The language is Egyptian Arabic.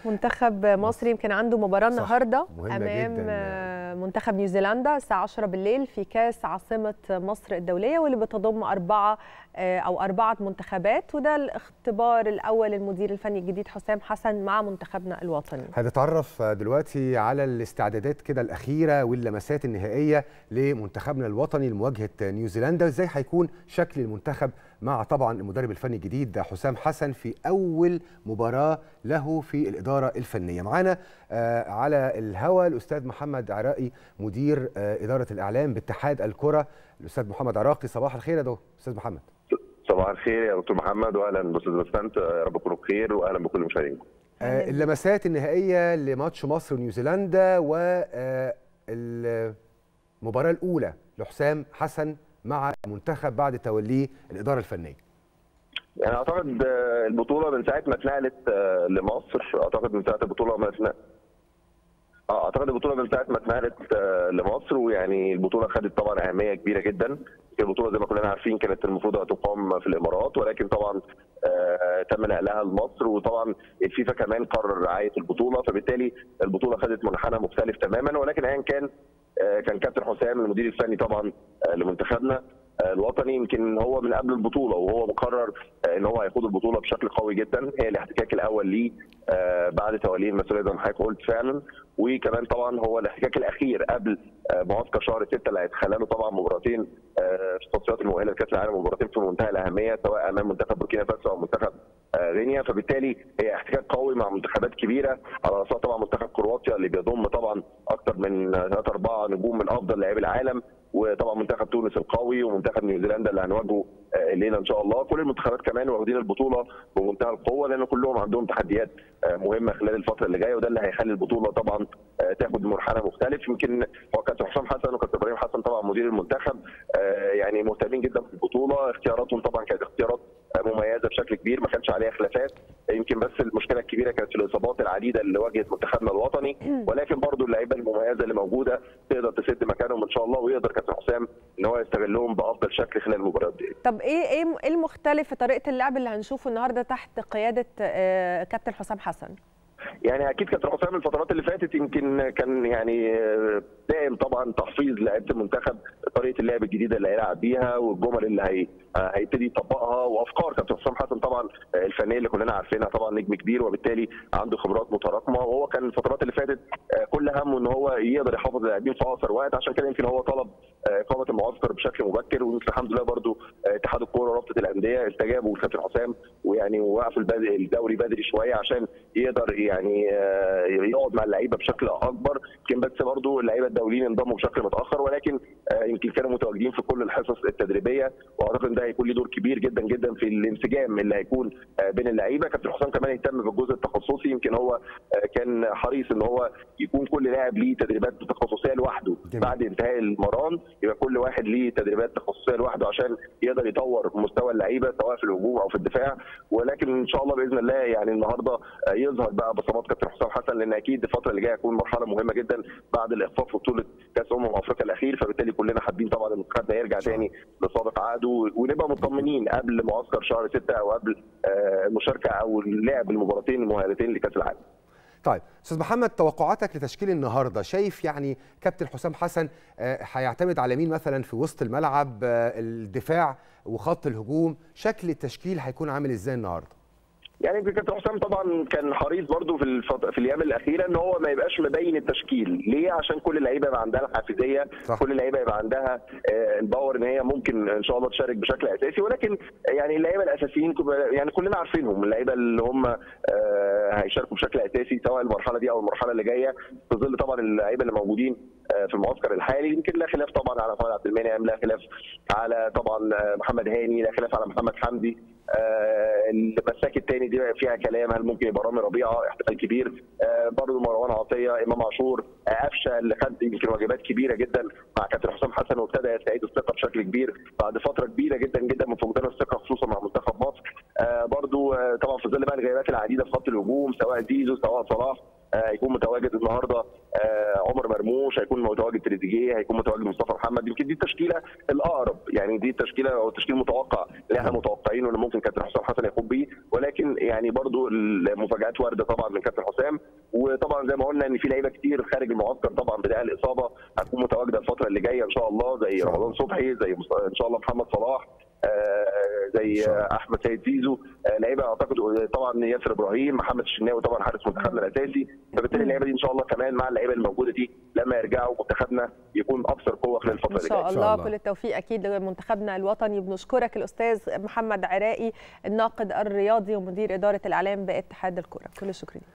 منتخب مصر يمكن عنده مباراه صح. النهارده مهمة امام جداً. آه، منتخب نيوزيلندا الساعه 10 بالليل في كاس عاصمه مصر الدوليه واللي بتضم اربعه آه، او اربعه منتخبات وده الاختبار الاول للمدير الفني الجديد حسام حسن مع منتخبنا الوطني هنتعرف دلوقتي على الاستعدادات كده الأخيرة واللمسات النهائية لمنتخبنا الوطني لمواجهة نيوزيلندا ازاي هيكون شكل المنتخب مع طبعا المدرب الفني الجديد حسام حسن في أول مباراة له في الإدارة الفنية معانا آه، على الهوا الأستاذ محمد عراقي مدير آه، إدارة الإعلام باتحاد الكرة الأستاذ محمد عراقي صباح الخير يا دو أستاذ محمد صباح الخير يا دكتور محمد واهلا باستاذ بسنت يا رب تكونوا بخير واهلا بكل مشاهدينكم. آه، اللمسات النهائية لماتش مصر ونيوزيلندا والمباراة الأولى لحسام حسن مع المنتخب بعد توليه الإدارة الفنية يعني اعتقد آه، البطوله من ساعه ما اتنقلت آه، لمصر اعتقد من ساعه البطوله ما اتنقلت اه اعتقد البطوله من ساعه ما اتنقلت آه، لمصر ويعني البطوله خدت طبعا اهميه كبيره جدا البطوله زي ما كلنا عارفين كانت المفروض هتقام في الامارات ولكن طبعا آه، تم نقلها لمصر وطبعا الفيفا كمان قرر رعايه البطوله فبالتالي البطوله خدت منحنى مختلف تماما ولكن ايا كان آه، كان كابتن حسام المدير الفني طبعا آه، لمنتخبنا آه، الوطني يمكن هو من قبل البطوله وهو مقرر آه، ان هو هيخوض البطوله بشكل قوي جدا هي الاحتكاك الاول ليه آه، بعد توليه المسؤوليه زي ما حضرتك قلت فعلا وكمان طبعا هو الاحتكاك الاخير قبل آه، معسكر شهر 6 اللي هيتخلله طبعا مباراتين آه، في التصفيات المؤهله لكاس العالم مباراتين في منتهى الاهميه سواء امام منتخب بوركينا فاسو او منتخب آه، غينيا فبالتالي هي احتكاك قوي مع منتخبات كبيره على راسها طبعا منتخب كرواتيا اللي بيضم طبعا اكثر من ثلاث اربعه نجوم من افضل لاعبي العالم وطبعا منتخب تونس القوي ومنتخب نيوزيلندا اللي هنواجهه آه، الليله ان شاء الله كل المنتخبات كمان واخدين البطوله بمنتهى القوه لان كلهم عندهم تحديات آه، مهمه خلال الفتره اللي جايه وده اللي هيخلي البطوله طبعا آه، تاخد منحنى مختلف يمكن هو كابتن حسام حسن وكابتن ابراهيم حسن طبعا مدير المنتخب آه، يعني مهتمين جدا بالبطوله اختياراتهم طبعا كانت اختيارات آه، مميزه بشكل كبير ما كانش عليها خلافات يمكن بس المشكله الكبيره كانت في الاصابات العديده اللي واجهت منتخبنا الوطني ولكن برضو اللعيبه المميزه اللي موجوده تقدر تسد مكانهم ان شاء الله ويقدر كابتن حسام ان هو يستغلهم بافضل شكل خلال المباريات دي طب ايه ايه إيه المختلف في طريقه اللعب اللي هنشوفه النهارده تحت قياده آه، كابتن حسام حسن يعني اكيد كابتن حسام الفترات اللي فاتت يمكن كان يعني آه، دائم طبعا تحفيظ لعيبه المنتخب طريقه اللعب الجديده اللي هيلعب بيها والجمل اللي هي آه، هيبتدي يطبقها وافكار كابتن حسام حسن طبعا آه، الفنيه اللي كلنا عارفينها طبعا نجم كبير وبالتالي عنده خبرات متراكمه وهو كان الفترات اللي فاتت آه، كل همه ان هو يقدر يحافظ على اللاعبين في اقصر وقت عشان كده يمكن هو طلب آه، اقامه المعسكر بشكل مبكر ويمكن الحمد لله برضو آه، اتحاد الكوره ورابطه الانديه استجابوا لكابتن حسام ويعني وقفوا البدء- الدوري بدري شويه عشان يقدر يعني آه، يقعد مع اللعيبه بشكل اكبر يمكن بس برضو اللعيبه الدوليين انضموا بشكل متاخر ولكن آه، يمكن كانوا متواجدين في كل الحصص التدريبيه واعتقد ان ده هيكون له دور كبير جدا جدا في الانسجام اللي هيكون آه، بين اللعيبه كابتن حسام كمان اهتم بالجزء التخصصي يمكن هو آه، كان حريص ان هو يكون كل لاعب ليه تدريبات تخصصيه لوحده جميل. بعد انتهاء المران يبقى كل واحد ليه تدريبات تخصصيه لوحده عشان يقدر يطور مستوى اللعيبه سواء في الهجوم او في الدفاع ولكن ان شاء الله باذن الله يعني النهارده آه، يظهر بقى بصمات كابتن حسام حسن لان اكيد الفتره اللي جايه هتكون مرحله مهمه جدا بعد الاخفاق في بطوله كاس امم افريقيا الاخير فبالتالي كلنا حابين طبعا ان منتخبنا يرجع تاني لسابق عهده ونبقى مطمنين قبل معسكر شهر 6 او قبل آه، المشاركه او لعب المباراتين المؤهلتين لكاس العالم طيب استاذ محمد توقعاتك لتشكيل النهارده شايف يعني كابتن حسام حسن آه، هيعتمد على مين مثلا في وسط الملعب آه، الدفاع وخط الهجوم شكل التشكيل هيكون عامل ازاي النهارده يعني يمكن كابتن حسام طبعا كان حريص برضو في الفط... في الايام الاخيره ان هو ما يبقاش مبين التشكيل ليه عشان كل اللعيبه يبقى عندها الحافزيه صح. كل اللعيبه يبقى عندها آه، الباور ان هي ممكن ان شاء الله تشارك بشكل اساسي ولكن يعني اللعيبه الاساسيين كب- يعني كلنا عارفينهم اللعيبه اللي هم آه، هيشاركوا بشكل اساسي سواء المرحله دي او المرحله اللي جايه في ظل طبعا اللعيبه اللي موجودين آه، في المعسكر الحالي يمكن لا خلاف طبعا على محمد عبد المنعم لا خلاف على طبعا آه، محمد هاني لا خلاف على محمد حمدي آه، المساك الثاني دي فيها كلام هل ممكن يبقى رامي ربيعه احتمال كبير آه، برضه مروان عطيه امام عاشور آه، قفشه اللي خد يمكن واجبات كبيره جدا مع كابتن حسام حسن وابتدى يستعيد الثقه بشكل كبير بعد فتره كبيره جدا جدا من فقدان الثقه خصوصا مع منتخب مصر آه، برضه آه، طبعا في ظل بقى الغيابات العديده في خط الهجوم سواء زيزو سواء صلاح آه، هيكون متواجد النهارده آه، عمر مرموش هيكون متواجد تريزيجيه هيكون متواجد مصطفى محمد يمكن دي التشكيله الاقرب يعني دي التشكيله او التشكيل المتوقع اللي احنا متوقعينه اللي ممكن كابتن حسام حسن يقوم بيه ولكن يعني برضو المفاجات وارده طبعا من كابتن حسام ما قلنا ان في لعيبه كتير خارج المعسكر طبعا بدايه الاصابه هتكون متواجده الفتره اللي جايه ان شاء الله زي شاء الله. رمضان صبحي زي مص- ان شاء الله محمد صلاح آه، زي شاء الله. آه، احمد سيد زيزو آه، لعيبه اعتقد آه، طبعا ياسر ابراهيم محمد الشناوي طبعا حارس منتخبنا الاساسي فبالتالي اللعيبه دي ان شاء الله كمان مع اللعيبه الموجوده دي لما يرجعوا منتخبنا يكون اكثر قوه خلال الفتره ان اللي شاء جايه شاء الله الله. كل التوفيق اكيد لمنتخبنا الوطني بنشكرك الاستاذ محمد عراقي الناقد الرياضي ومدير اداره الاعلام باتحاد الكره كل الشكر ليك